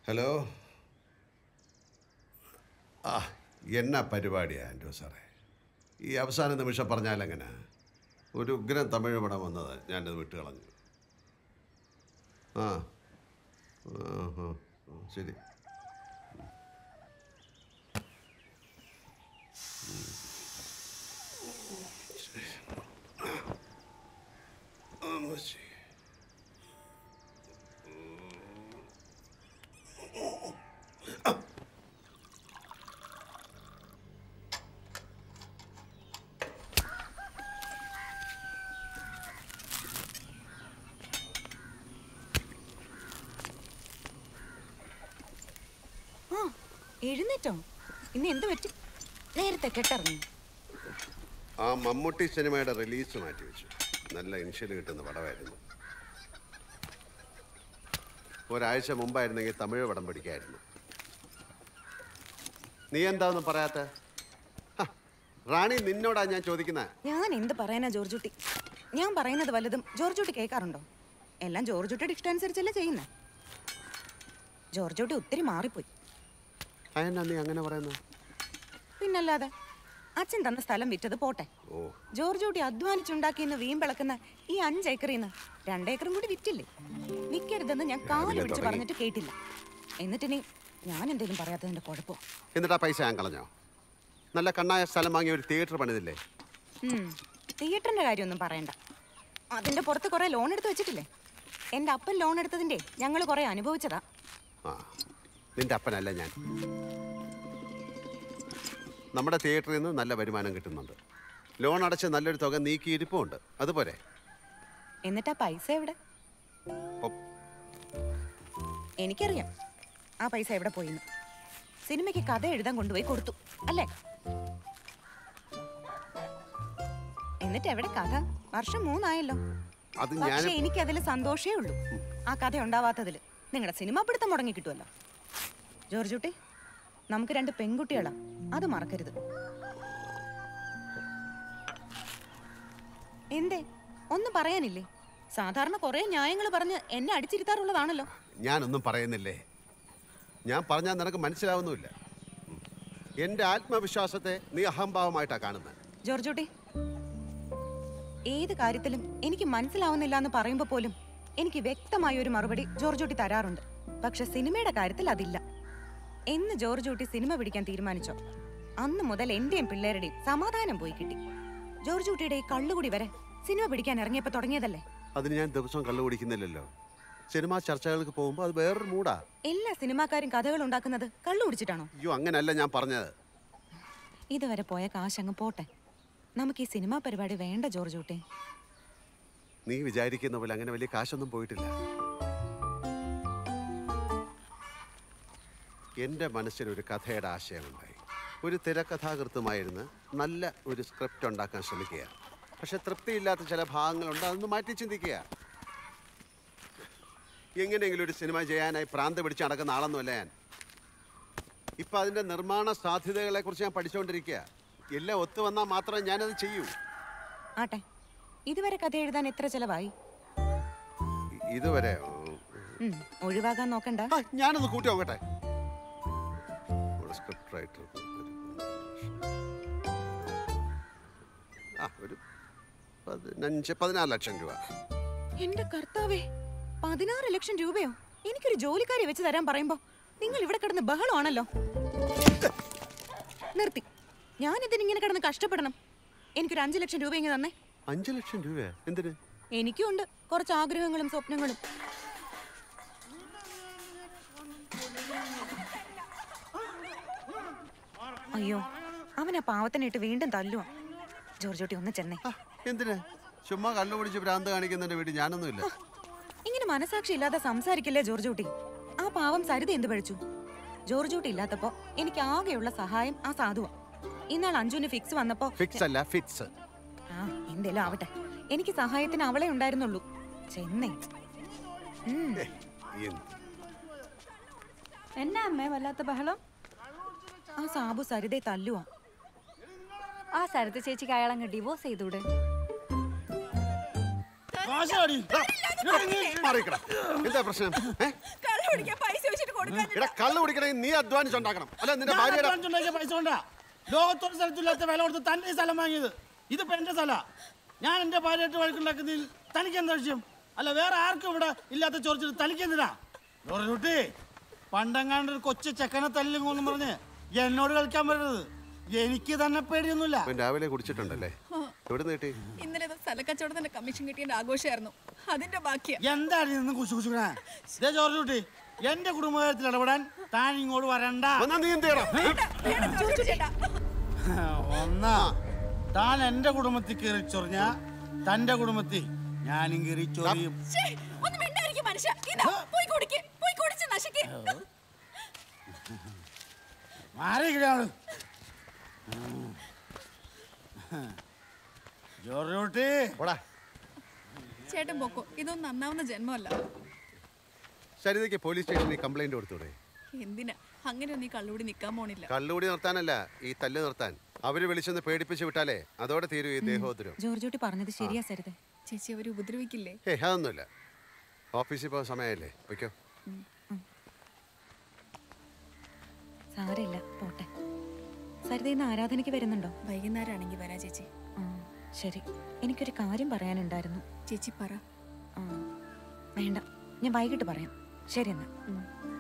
Hello ആ എന്നാ പരിപാടിയാ ആൻഡ്രൂ സാറേ ഈ അവസാന നിമിഷം പറഞ്ഞാലെങ്ങനെ ഒരു ഉഗ്രൻ തമിഴ് പടം വന്നത് ഞാനത് വിട്ട് കളഞ്ഞു ആ ആ, ആ, ആ, ശരി അമ്മച്ചി. ആ എഴുന്നേറ്റോ ഇന്ന് എന്ത് പറ്റി നേരത്തെ കെട്ടിറങ്ങി ആ മമ്മൂട്ടി സിനിമയുടെ റിലീസ് മാറ്റി വെച്ചു നല്ല ഇനിഷ്യൽ കിട്ടുന്ന പടമായിരുന്നു ഒരാഴ്ച മുമ്പായിരുന്നെങ്കിൽ തമിഴ് പടം പഠിക്കായിരുന്നു നീ എന്താന്നും പറയാത്ത ഹ, റാണി നിന്നോടാ ഞാൻ ചോദിക്കുന്നത് ഞാൻ എന്ത് പറയാനാ ജോർജുട്ടി ഞാൻ പറയുന്നത് വല്ലതും ജോർജുട്ടി കേൾക്കാറുണ്ടോ എല്ലാം ജോർജുട്ടിയുടെ ഇഷ്ടമനുസരിച്ചല്ലേ ചെയ്യുന്നേ ജോർജുട്ടി ഒത്തിരി മാറിപ്പോയി അതെന്നാ നീ അങ്ങനെ പറയുന്നു പിന്നല്ലാതെ അച്ഛൻ തന്ന സ്ഥലം വിറ്റത് പോട്ടെ ഓ ജോർജുട്ടി അധ്വാനിച്ചുണ്ടാക്കിയെന്ന് വീമ്പിളക്കുന്ന ഈ അഞ്ചേക്കറിന്ന് രണ്ടേക്കറും കൂടി വിറ്റില്ലേ വിൽക്കരുതെന്ന് ഞാൻ കാല് രാവിലെ പിടിച്ച് തുടങ്ങി. പറഞ്ഞിട്ട് കേട്ടില്ല എന്നിട്ടിനി ഞാൻ എന്തേലും പറയാത്തതിന്റെ കുഴപ്പം എന്നിട്ടാ പൈസ ഞാൻ കളഞ്ഞോ നല്ല കണ്ണായ സ്ഥലം വാങ്ങി ഒരു തിയേറ്റർ പണിതില്ലേ തിയേറ്ററിന്റെ കാര്യമൊന്നും പറയണ്ട അതിന്റെ പുറത്ത് കുറെ ലോൺ എടുത്ത് വെച്ചിട്ടില്ലേ എന്റെ അപ്പൻ ലോൺ എടുത്തതിന്റെ ഞങ്ങൾ കുറെ അനുഭവിച്ചതാ ആ നിന്റെ അപ്പനല്ല ഞാൻ നമ്മുടെ തിയേറ്ററിൽ നിന്ന് നല്ല വരുമാനം കിട്ടുന്നുണ്ട് ലോൺ അടച്ച് നല്ലൊരു തുക നീക്കി ഇരിപ്പുണ്ട് അതുപോലെ എന്നിട്ട് ആ പൈസ എവിടെ ഒപ്പ്. എനിക്കറിയാം ആ പൈസ എവിടെ പോയിന്ന് സിനിമയ്ക്ക് കഥ എഴുതാൻ കൊണ്ടുപോയി കൊടുത്തു അല്ലേ എന്നിട്ട് എവിടെ കഥ വർഷം മൂന്നായല്ലോ അത് ഞാൻ പക്ഷെ എനിക്ക് അതിൽ സന്തോഷേ ഉള്ളൂ ആ കഥ ഉണ്ടാവാത്തതിൽ നിങ്ങളുടെ സിനിമ പിടുത്തം മുടങ്ങി കിട്ടുമല്ലോ ജോർജുട്ടി നമുക്ക് രണ്ട് പെൺകുട്ടികളാ അത് മറക്കരുത് എന്തേ ഒന്നും പറയാനില്ലേ സാധാരണ കുറെ ന്യായങ്ങൾ പറഞ്ഞ് എന്നെ അടിച്ചിരുത്താറുള്ളതാണല്ലോ ഞാനൊന്നും പറയുന്നില്ലേ ഞാൻ പറഞ്ഞാൽ നിനക്ക് മനസ്സിലാവുന്നുമില്ല എൻ്റെ ആത്മവിശ്വാസത്തെ നീ അഹംഭാവമായിട്ടാണ് കാണുന്നത് ജോർജുട്ടി ഏത് കാര്യത്തിലും എനിക്ക് മനസ്സിലാവുന്നില്ല എന്ന് പറയുമ്പോൾ പോലും എനിക്ക് വ്യക്തമായ ഒരു മറുപടി ജോർജുട്ടി തരാറുണ്ട് പക്ഷെ സിനിമയുടെ കാര്യത്തിൽ അതില്ല എന്ന് ജോർജുട്ടി സിനിമ പിടിക്കാൻ തീരുമാനിച്ചോ അന്ന് മുതൽ എന്റെയും പിള്ളേരുടെയും സമാധാനം പോയി കിട്ടി ജോർജുട്ടിയുടെ ഈ കള്ളുകുടി വരെ സിനിമ പിടിക്കാൻ ഇറങ്ങിയപ്പോ തുടങ്ങിയതല്ലേ അതിന് ഞാൻ ദിവസം കള്ളു കുടിക്കുന്നില്ലല്ലോ സിനിമാ ചർച്ചകൾക്ക് പോകുമ്പോൾ അത് വേറൊരു മൂടാ എല്ലാ സിനിമാക്കാരും കഥകൾ ഉണ്ടാക്കുന്നത് കള്ളു കുടിച്ചിട്ടാണോ അയ്യോ അങ്ങനല്ല ഞാൻ പറഞ്ഞത് ഇതുവരെ പോയ കാശ് അങ്ങ് പോട്ടെ നമുക്ക് ഈ സിനിമാ പരിപാടി വേണ്ട ജോർജുട്ടി നീ വിചാരിക്കുന്ന പോലെ അങ്ങനെ വലിയ കാശൊന്നും പോയിട്ടില്ല എൻ്റെ മനസ്സിലൊരു കഥയുടെ ആശയമുണ്ടായി ഒരു തിരക്കഥാകൃത്തുമായിരുന്ന് നല്ല ഒരു സ്ക്രിപ്റ്റ് ഉണ്ടാക്കാൻ ശ്രമിക്കുക പക്ഷെ തൃപ്തിയില്ലാത്ത ചില ഭാഗങ്ങളുണ്ട് അതൊന്ന് മാറ്റി ചിന്തിക്കുക എങ്ങനെയെങ്കിലും ഒരു സിനിമ ചെയ്യാനായി പ്രാന്ത് പിടിച്ച് നടക്കുന്ന ആളൊന്നുമല്ല ഞാൻ ഇപ്പം അതിൻ്റെ നിർമ്മാണ സാധ്യതകളെക്കുറിച്ച് ഞാൻ പഠിച്ചുകൊണ്ടിരിക്കുക എല്ലാം ഒത്തു വന്നാൽ മാത്രമേ ഞാനത് ചെയ്യൂ ആട്ടെ ഇതുവരെ കഥ എഴുതാൻ എത്ര ചെലവായി ഇ- ഇതുവരെ ഉം, ഒഴിവാകാൻ നോക്കണ്ട ആ, ഞാനൊന്ന് കൂട്ടി നോക്കട്ടെ ഒരു സ്ക്രിപ്റ്റ് റൈറ്റർ ആ ഒരു പതിനഞ്ച് പതിനാറ് ലക്ഷം രൂപ എന്റെ കർത്താവേ പതിനാറ് ലക്ഷം രൂപയോ എനിക്കൊരു ജോലിക്കാരി വെച്ച് തരാൻ പറയുമ്പോ നിങ്ങൾ ഇവിടെ കിടന്ന് ബഹളമാണല്ലോ നിർത്തി ഞാൻ ഇതിനിങ്ങനെ കിടന്ന് കഷ്ടപ്പെടണം എനിക്കൊരു അഞ്ചു ലക്ഷം രൂപ ഇങ്ങനെ തന്നെ അഞ്ച് ലക്ഷം രൂപ എന്തിന് എനിക്കും ഉണ്ട് കുറച്ച് ആഗ്രഹങ്ങളും സ്വപ്നങ്ങളും അയ്യോ അവനെ പാവത്തിനിട്ട് വീണ്ടും തല്ലുവാ ജോർജോട്ടി ഒന്ന് ചെന്നേ ആ, എന്തിന് ചുമ്മാ കള്ളു പിടിച്ച് ഭ്രാന്ത് കാണിക്കുന്നതിന്റെ വീട്ടിൽ ഞാനൊന്നുമില്ല ഇങ്ങനെ മനസാക്ഷി ഇല്ലാതെ സംസാരിക്കില്ലേ ജോർജൂട്ടി ആ പാവം സരിത എന്ത് പഴിച്ചു ജോർജൂട്ടി ഇല്ലാത്തപ്പോ എനിക്ക് ആകെയുള്ള സഹായം ആ സാധുവാ ഇന്നാൾ അഞ്ജുന് ഫിക്സ് വന്നപ്പോ ഫിക്സ് അല്ല ഫിറ്റ്സ് ആ എന്തേലും ആവട്ടെ എനിക്ക് സഹായത്തിന് അവളെ ഉണ്ടായിരുന്നുള്ളൂ ചെന്നൈ ഉം. എന്നാ അമ്മേ വല്ലാത്ത ബഹളം ആ സാബു സരിതയെ തല്ലുവാ ആ സരത്ത് ചേച്ചിക്ക് അയാളങ്ങ് ഡിവോഴ്സ് ചെയ്തൂടെ മാറിക്കടാ എന്താ പ്രശ്നം ഏ? കുടിക്കാൻ പൈസ വെച്ചിട്ട് കൊടുക്കാൻ ഇവിടെ കള്ള് കുടിക്കണമെങ്കിൽ നീ അധ്വാനിച്ചുണ്ടാക്കണം അല്ല നിന്റെ ഞാൻ ഭാര്യയുടെ advance ഉണ്ടാക്കിയ പൈസ കൊണ്ടാ ലോകത്തൊരു സ്ഥലത്തില്ലാത്ത വില കൊടുത്ത് തന്റെ ഈ സ്ഥലം വാങ്ങിയത് ഇതിപ്പോ എന്റെ സ്ഥല ഞാൻ എന്റെ ഭാര്യയായിട്ട് വഴക്കുണ്ടാക്കുന്നതിൽ തനിക്ക് എന്താ വിഷയം അല്ല വേറെ ആർക്കും ഇവിടെ ഇല്ലാത്ത ചോദിച്ചിട്ട് തനിക്ക് എന്തിനാ കുട്ടി പണ്ടെങ്ങാണ്ട് ഒരു കൊച്ചു ചെക്കനെ തല്ലിങ്ങോന്നും പറഞ്ഞ് എന്നോട് കളിക്കാൻ പറ്റരുത് എനിക്ക് തന്നെ പേടിയൊന്നുമില്ല ഇവൻ രാവിലെ കുടിച്ചിട്ടുണ്ടല്ലേ എവിടെ നിന്ന് കിട്ടി ഇന്നലെ ഏതോ സ്ഥലക്കച്ചവടത്തിന്റെ കമ്മീഷൻ കിട്ടിയതിന്റെ ആഘോഷമായിരുന്നു അതിന്റെ ബാക്കിയാ എന്താണ് നിന്ന് കുശു കുശുക്കണേ ദേ ജോർജ് കുട്ടി എന്റെ കുടുംബകാര്യത്തിൽ ഇടപെടാൻ താൻ ഇങ്ങോട്ട് വരണ്ട എന്നാ നീ എന്ത് ചെയ്യണം വേണ്ട, ജോർജ് ചേട്ടാ. ഒന്നാ താൻ എന്റെ കുടുംബത്തിൽ കയറി ചൊറിഞ്ഞ തന്റെ കുടുംബത്തിൽ ഞാനും കയറി ചൊറിയും ശ്ശേ, ഒന്ന് മിണ്ടായിരിക്കും മനുഷ്യ ഇതാ പോയി കുടിക്ക് പോയി കുടിച്ച് നശിക്ക് മാറിയിരിക്കണാള് ജോർജ് കുട്ടി ഓടാ ചേട്ടൻ പൊക്കോ ഇതൊന്നും നന്നാവുന്ന ജന്മമല്ല സരിതയ്ക്ക് പോലീസ് സ്റ്റേഷനിൽ കംപ്ലൈന്റ് കൊടുത്തൂടെ എന്തിനാ അങ്ങനെ നീ കള്ളുകൂടി നിക്കാൻ പോണില്ല കള്ളുകൂടി നിർത്താനല്ല ഈ തല്ല് നിർത്താൻ അവര് വിളിച്ചൊന്ന് പേടിപ്പിച്ച് വിട്ടാലേ അതോടെ തീരും ഈ ദേഹോദരം ജോർജുട്ടി പറഞ്ഞത് ശരിയാ സരിത ചേച്ചി അവര് ഉപദ്രവിക്കില്ലേ ഏ അതൊന്നുമില്ല ഓഫീസിൽ പോകാൻ സമയമല്ലേ വയ്ക്കോ സാരമില്ല പോട്ടെ സരിത ഇന്ന് ആരാധനയ്ക്ക് വരുന്നുണ്ടോ വൈകുന്നേരം ആണെങ്കിൽ വരാ ചേച്ചി ആ, ശരി എനിക്കൊരു കാര്യം പറയാനുണ്ടായിരുന്നു ചേച്ചി പറ ആ, വേണ്ട ഞാൻ വൈകിട്ട് പറയാം ശരി എന്നാ